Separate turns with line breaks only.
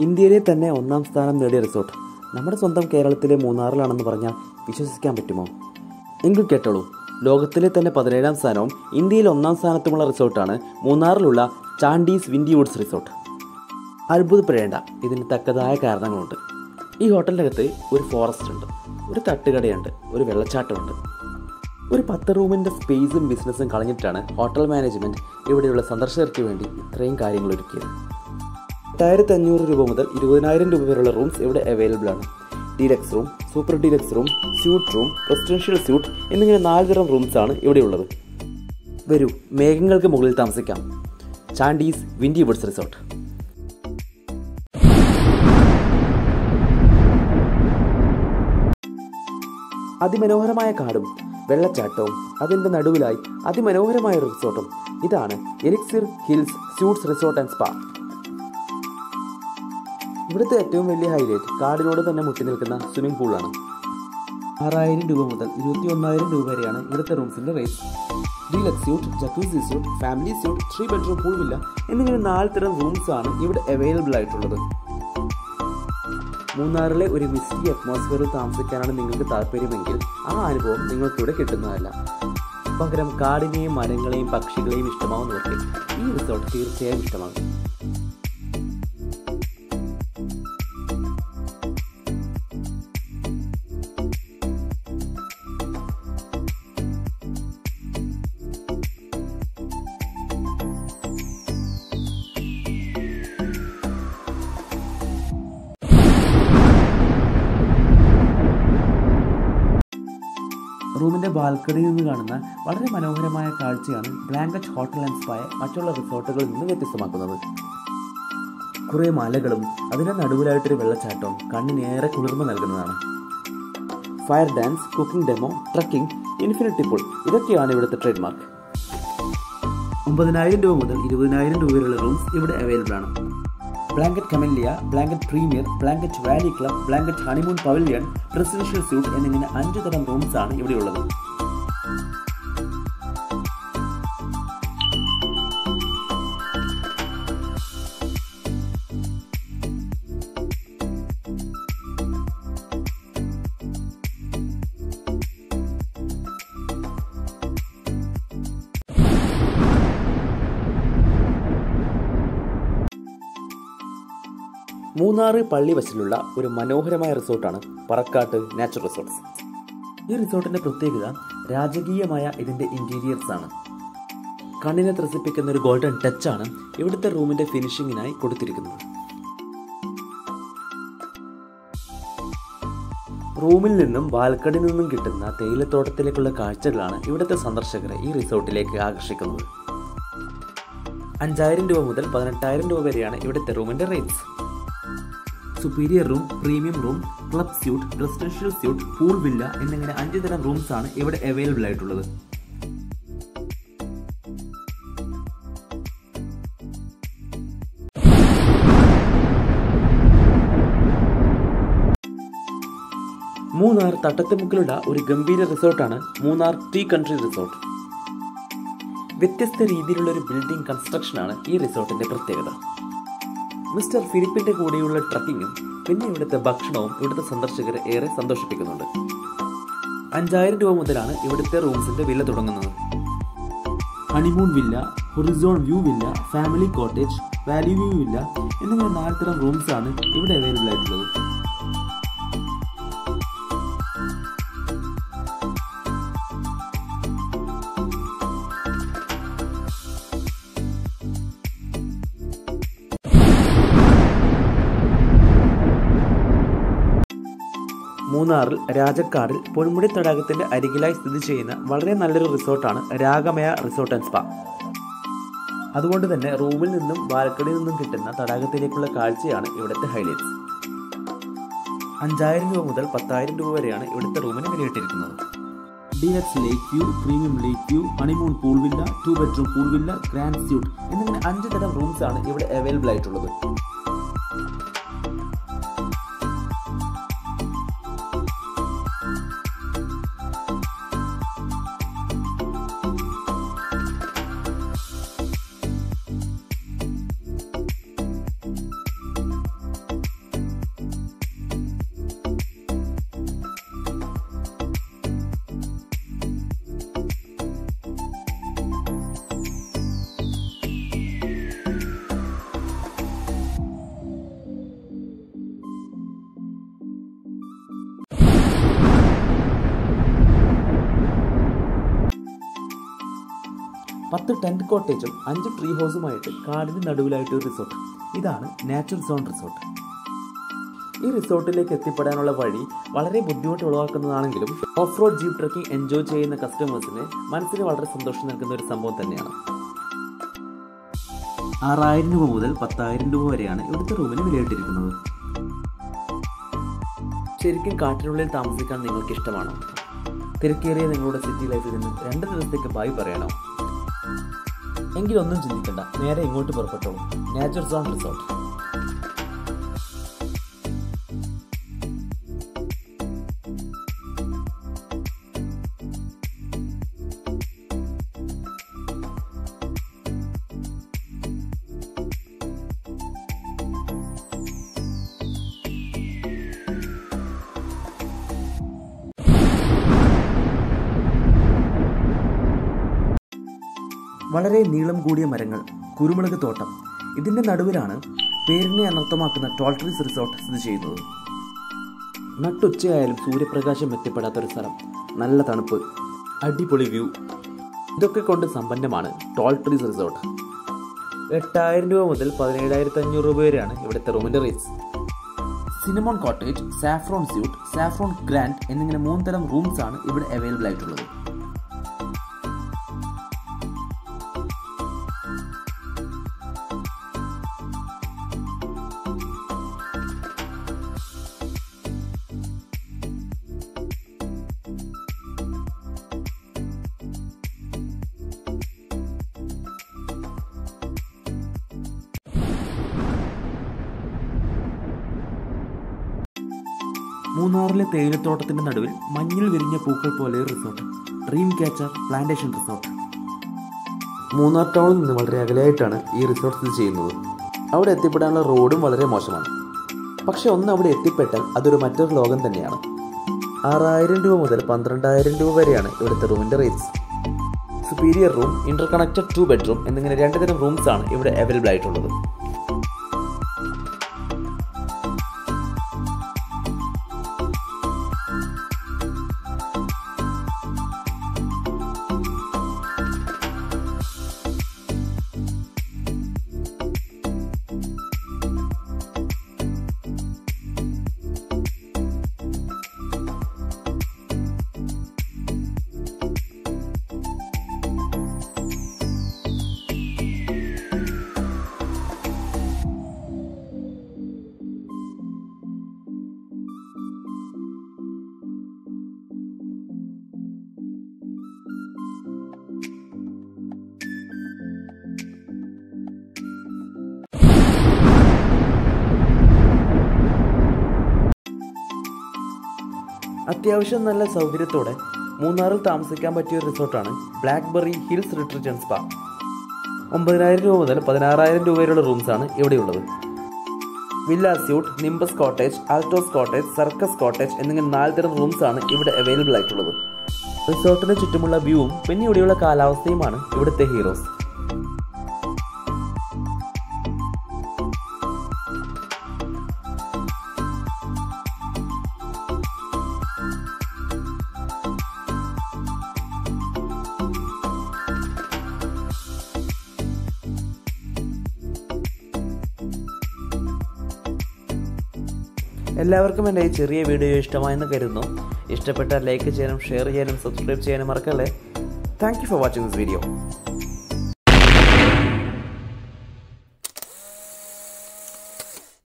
ഇന്ത്യയിലെ തന്നെ ഒന്നാം സ്ഥാനം നേടിയ റിസോർട്ട് നമ്മുടെ സ്വന്തം കേരളത്തിലെ മൂന്നാറിലാണെന്ന് പറഞ്ഞാൽ വിശ്വസിക്കാൻ പറ്റുമോ എങ്കിൽ കേട്ടോളൂ ലോകത്തിലെ തന്നെ പതിനേഴാം സ്ഥാനവും ഇന്ത്യയിൽ ഒന്നാം സ്ഥാനത്തുമുള്ള റിസോർട്ടാണ് മൂന്നാറിലുള്ള ചാണ്ടീസ് വിൻഡി വുഡ്സ് റിസോർട്ട് അത്ഭുതപ്പെടേണ്ട ഇതിന് തക്കതായ കാരണങ്ങളുണ്ട് ഈ ഹോട്ടലിൻ്റെ അകത്ത് ഒരു ഫോറസ്റ്റ് ഉണ്ട് ഒരു തട്ടുകടയുണ്ട് ഒരു വെള്ളച്ചാട്ടമുണ്ട് ഒരു പത്ത് റൂമിൻ്റെ സ്പേസും ബിസിനസ്സും കളഞ്ഞിട്ടാണ് ഹോട്ടൽ മാനേജ്മെൻറ്റ് ഇവിടെയുള്ള സന്ദർശകർക്ക് വേണ്ടി ഇത്രയും കാര്യങ്ങൾ ഒരുക്കിയത് എട്ടായിരത്തി അഞ്ഞൂറ് രൂപ മുതൽ ഇരുപതിനായിരം രൂപ വരെയുള്ള റൂംസ് ഇവിടെ അവൈലബിൾ ആണ് deluxe room super deluxe room suite room residential suite എന്നിങ്ങനെ നാല് തരം റൂംസ് ആണ് ഇവിടെയുള്ളത് വരൂ മേഘങ്ങൾക്ക് മുകളിൽ താമസിക്കാം ചാണ്ടീസ് വിൻഡി വുഡ്സ് റിസോർട്ട് അതിമനോഹരമായ കാടും വെള്ളച്ചാട്ടവും അതിൻ്റെ നടുവിലായി അതിമനോഹരമായ ഒരു റിസോർട്ടും ഇതാണ് elixir hills suites resort and spa ഇവിടുത്തെ ഏറ്റവും വലിയ ഹൈലൈറ്റ് കാടിനോട് തന്നെ മുട്ടി നിൽക്കുന്ന സ്വിമ്മിംഗ് പൂളാണ് ആറായിരം രൂപ മുതൽ ഇരുപത്തി ഒന്നായിരം രൂപ വരെയാണ് ഇവിടുത്തെ റൂംസിന്റെ rate deluxe suite jacuzzi suite family suite three bedroom pool villa എന്നിങ്ങനെ നാല് തരം റൂംസ് ആണ് ഇവിടെ അവൈലബിൾ ആയിട്ടുള്ളത് മൂന്നാറിലെ ഒരു മിസ്റ്റി അറ്റ്മോസ്ഫിയറിൽ താമസിക്കാനാണ് നിങ്ങൾക്ക് താല്പര്യമെങ്കിൽ ആ അനുഭവം നിങ്ങൾക്കിവിടെ കിട്ടുന്നതല്ല പകരം കാടിനെയും മരങ്ങളെയും പക്ഷികളെയും ഇഷ്ടമാവുന്നവർക്ക് ഈ റിസോർട്ട് തീർച്ചയായും ഇഷ്ടമാകും റൂമിന്റെ ബാൽക്കണിയിൽ നിന്ന് കാണുന്ന വളരെ മനോഹരമായ കാഴ്ചയാണ് ബ്ലാങ്കറ്റ് ഹോട്ടൽ ആൻഡ് സ്പായെ മറ്റുള്ള റിസോർട്ടുകളിൽ നിന്ന് വ്യത്യസ്തമാക്കുന്നത് കുറേ മലകളും അതിന്റെ നടുവിലായിട്ടൊരു വെള്ളച്ചാട്ടവും കണ്ണിനേറെ കുളിർമ നൽകുന്നതാണ് fire dance cooking demo trekking infinity pool ഇതൊക്കെയാണ് ഇവിടുത്തെ ട്രേഡ് മാർക്ക് ഒമ്പതിനായിരം രൂപ മുതൽ ഇരുപതിനായിരം രൂപ വരെയുള്ള റൂംസ് ഇവിടെ അവൈലബിൾ ആണ് blanket camellia blanket premier blanket valley club blanket honeymoon pavilion presidential suite എന്നിങ്ങനെ അഞ്ച് തരം റൂംസ് ആണ് ഇവിടെയുള്ളത് മൂന്നാറ് പള്ളിവശിലുള്ള ഒരു മനോഹരമായ റിസോർട്ടാണ് പറക്കാട്ട് നാച്ചുറൽ റിസോർട്ട്സ് ഈ റിസോർട്ടിന്റെ പ്രത്യേകത രാജകീയമായ ഇതിന്റെ ഇന്റീരിയേഴ്സ് ആണ് കണ്ണിനെ ത്രസിപ്പിക്കുന്ന ഒരു ഗോൾഡൻ ടച്ചാണ് ഇവിടുത്തെ റൂമിന്റെ ഫിനിഷിങ്ങിനായി കൊടുത്തിരിക്കുന്നത് റൂമിൽ നിന്നും ബാൽക്കണിയിൽ നിന്നും കിട്ടുന്ന തേയിലത്തോട്ടത്തിലേക്കുള്ള കാഴ്ചകളാണ് ഇവിടുത്തെ സന്ദർശകരെ ഈ റിസോർട്ടിലേക്ക് ആകർഷിക്കുന്നത് അഞ്ചായിരം രൂപ മുതൽ പതിനെട്ടായിരം രൂപ വരെയാണ് ഇവിടുത്തെ റൂമിന്റെ rates superior room premium room club suite residential suite pool villa എന്നിങ്ങനെ അഞ്ച് തരം റൂംസ് ആണ് ഇവിടെ അവൈലബിൾ ആയിട്ടുള്ളത് മൂന്നാർ തട്ടത്തുമുക്കിലുള്ള ഒരു ഗംഭീര റിസോർട്ടാണ് മൂന്നാർ ടീ കൺട്രി റിസോർട്ട് വ്യത്യസ്ത രീതിയിലുള്ള ഒരു ബിൽഡിംഗ് കൺസ്ട്രക്ഷനാണ് ഈ റിസോർട്ടിന്റെ പ്രത്യേകത മിസ്റ്റർ ഫിലിപ്പിന്റെ കൂടെയുള്ള ട്രക്കിങ്ങും പിന്നെ ഇവിടുത്തെ ഭക്ഷണവും ഇവിടുത്തെ സന്ദർശകരെ ഏറെ സന്തോഷിപ്പിക്കുന്നുണ്ട് അഞ്ചായിരം രൂപ മുതലാണ് ഇവിടുത്തെ റൂംസിന്റെ വില തുടങ്ങുന്നത് honeymoon villa horizon view villa family cottage valley view villa എന്നിങ്ങനെ നാല് തരം റൂംസ് ആണ് ഇവിടെ അവൈലബിൾ ആയിട്ടുള്ളത് മൂന്നാറിൽ രാജക്കാടിൽ പൊന്മുടി തടാകത്തിന്റെ അരികിലായി സ്ഥിതി ചെയ്യുന്ന വളരെ നല്ലൊരു റിസോർട്ടാണ് രാഗമയ റിസോർട്ട് ആൻഡ് സ്പാ അതുകൊണ്ട് തന്നെ റൂമിൽ നിന്നും ബാൽക്കണിയിൽ നിന്നും കിട്ടുന്ന തടാകത്തിലേക്കുള്ള കാഴ്ചയാണ് ഇവിടുത്തെ ഹൈലൈറ്റ്സ് അഞ്ചായിരം രൂപ മുതൽ പത്തായിരം രൂപ വരെയാണ് ഇവിടുത്തെ റൂമിന് വിലയിട്ടിരിക്കുന്നത് deluxe lake view premium lake view honeymoon pool villa two bedroom pool villa grand suite എന്നിങ്ങനെ അഞ്ച് തരം റൂംസ് ആണ് ഇവിടെ അവൈലബിൾ ആയിട്ടുള്ളത് പത്ത് ടെൻറ്റ് കോട്ടേജും അഞ്ച് ട്രീ ഹൗസുമായിട്ട് കാടിന് നടുവിലായിട്ട് ഒരു റിസോർട്ട് ഇതാണ് നാച്ചുറൽ സോൺ റിസോർട്ട് ഈ റിസോർട്ടിലേക്ക് എത്തിപ്പെടാനുള്ള വഴി വളരെ ബുദ്ധിമുട്ട് ഉളവാക്കുന്നതാണെങ്കിലും off road jeep trekking enjoy ചെയ്യുന്ന കസ്റ്റമേഴ്സിന് മനസ്സിന് വളരെ സന്തോഷം നൽകുന്ന ഒരു സംഭവം തന്നെയാണ് ആറായിരം രൂപ മുതൽ പത്തായിരം രൂപ വരെയാണ് ഇവിടുത്തെ റൂമിന് വിലയിട്ടിരിക്കുന്നത് ശരിക്കും കാട്ടിനുള്ളിൽ താമസിക്കാൻ നിങ്ങൾക്ക് ഇഷ്ടമാണോ തിരക്കേറിയ നിങ്ങളുടെ സിറ്റി ലൈഫിൽ നിന്ന് രണ്ട് ദിവസത്തേക്ക് ബായി പറയണോ എങ്കിലൊന്നും ചിന്തിക്കണ്ട നേരെ ഇങ്ങോട്ട് പുറപ്പെട്ടോളൂ നാച്ചുറൽ സോൺ റിസോർട്ട് വളരെ നീളം കൂടിയ മരങ്ങൾ കുരുമുളക് തോട്ടം ഇതിന്റെ നടുവിലാണ് പേരിനെ അനർത്ഥമാക്കുന്ന ടോൾട്രീസ് റിസോർട്ട് സ്ഥിതി ചെയ്യുന്നത് നട്ടുച്ചയായാലും സൂര്യപ്രകാശം എത്തിപ്പെടാത്ത ഒരു സ്ഥലം നല്ല തണുപ്പ് അടിപൊളി വ്യൂ ഇതൊക്കെ കൊണ്ട് സമ്പന്നമാണ് ടോൾട്രീസ് റിസോർട്ട് എട്ടായിരം രൂപ മുതൽ പതിനേഴായിരത്തി അഞ്ഞൂറ് രൂപ വരെയാണ് ഇവിടുത്തെ റൂമിന്റെ rates cinnamon cottage saffron suite saffron grand എന്നിങ്ങനെ മൂന്ന് തരം റൂംസ് ആണ് ഇവിടെ അവൈലബിൾ ആയിട്ടുള്ളത് മൂന്നാറിലെ തേയിലത്തോട്ടത്തിന്റെ നടുവിൽ മഞ്ഞിൽ വിരിഞ്ഞ പൂക്കൾ പോലെ ഒരു resort dream catcher plantation resort Munnar ടൗണിൽ നിന്ന് വളരെ അകലെയായിട്ടാണ് ഈ റിസോർട്ട് സ്ഥിതി ചെയ്യുന്നത് അവിടെ എത്തിപ്പെടാനുള്ള റോഡും വളരെ മോശമാണ് പക്ഷെ ഒന്ന് അവിടെ എത്തിപ്പെട്ടാൽ അതൊരു മറ്റൊരു ലോകം തന്നെയാണ് ആറായിരം രൂപ മുതൽ പന്ത്രണ്ടായിരം രൂപ വരെയാണ് ഇവിടുത്തെ റൂമിന്റെ rates superior room interconnected two bedroom എന്നിങ്ങനെ രണ്ട് തരം റൂംസ് ആണ് ഇവിടെ അവൈലബിൾ ആയിട്ടുള്ളത് അത്യാവശ്യം നല്ല സൗകര്യത്തോടെ മൂന്നാറിൽ താമസിക്കാൻ പറ്റിയ ഒരു റിസോർട്ടാണ് blackberry hills retreat and spa ഒമ്പതിനായിരം രൂപ മുതൽ പതിനാറായിരം രൂപ വരെയുള്ള റൂംസാണ് ഇവിടെയുള്ളത് villa suite nimbus cottage altos cottage circus cottage എന്നിങ്ങനെ നാല് തരം റൂംസാണ് ഇവിടെ അവൈലബിൾ ആയിട്ടുള്ളത് റിസോർട്ടിന് ചുറ്റുമുള്ള വ്യൂവും പിന്നെ ഇവിടെയുള്ള കാലാവസ്ഥയുമാണ് ഇവിടുത്തെ ഹീറോസ് എല്ലാവർക്കും എൻ്റെ ഈ ചെറിയ വീഡിയോ ഇഷ്ടമായെന്ന് കരുതുന്നു ഇഷ്ടപ്പെട്ടാൽ ലൈക്ക് ചെയ്യാനും ഷെയർ ചെയ്യാനും സബ്സ്ക്രൈബ് ചെയ്യാനും മറക്കല്ലേ thank you for watching this video